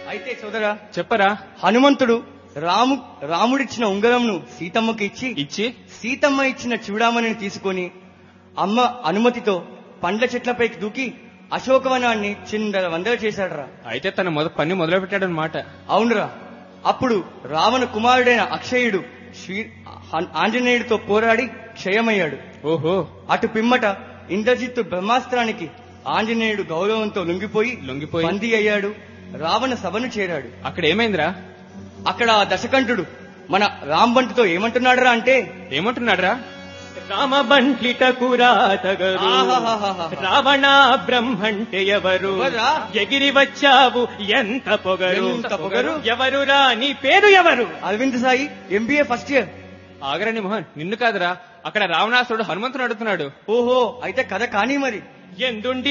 అయితే సోదరా చెప్పరా హనుమంతుడు రాము రాముడిచ్చిన ఉంగరంను సీతమ్మకి ఇచ్చి ఇచ్చి సీతమ్మ ఇచ్చిన చూడామణిని తీసుకొని అమ్మ అనుమతితో పండ్ల చెట్లపైకి దూకి అశోకవనాన్ని చిందర వందర చేశాడరా అయితే తన మొద పని మొదలు పెట్టాడనమాట అవునురా అప్పుడు రావణ కుమారుడైన అక్షయుడు శ్రీ ఆం- ఆంజనేయుడితో పోరాడి క్షయమయ్యాడు ఓహో అటు పిమ్మట ఇంద్రజిత్తు బ్రహ్మాస్త్రానికి ఆంజనేయుడు గౌరవంతో లొంగిపోయి లొంగిపోయి బందీ అయ్యాడు రావణ సభను చేరాడు అక్కడ ఏమైందిరా అక్కడ ఆ దశకంఠుడు మన రాంబంటుతో ఏమంటున్నాడురా అంటే ఏమంటున్నాడ్రా రామబంట్లిటకు రాతగరు ఆహాహాహాహా. రావణ బ్రహ్మంటే ఎవరు ఎవర్రా? ఎగిరి వచ్చావు ఎంత పొగరు ఎంత పొగరు? ఎవరురా నీ పేరు ఎవరు Aravind Sai MBA first year ఆగరణి మోహన్ నిన్ను కాదురా అక్కడ రావణాసురుడు హనుమంతుని అడుగుతున్నాడు ఓహో అయితే కథ కానీ మరి ఎందుండి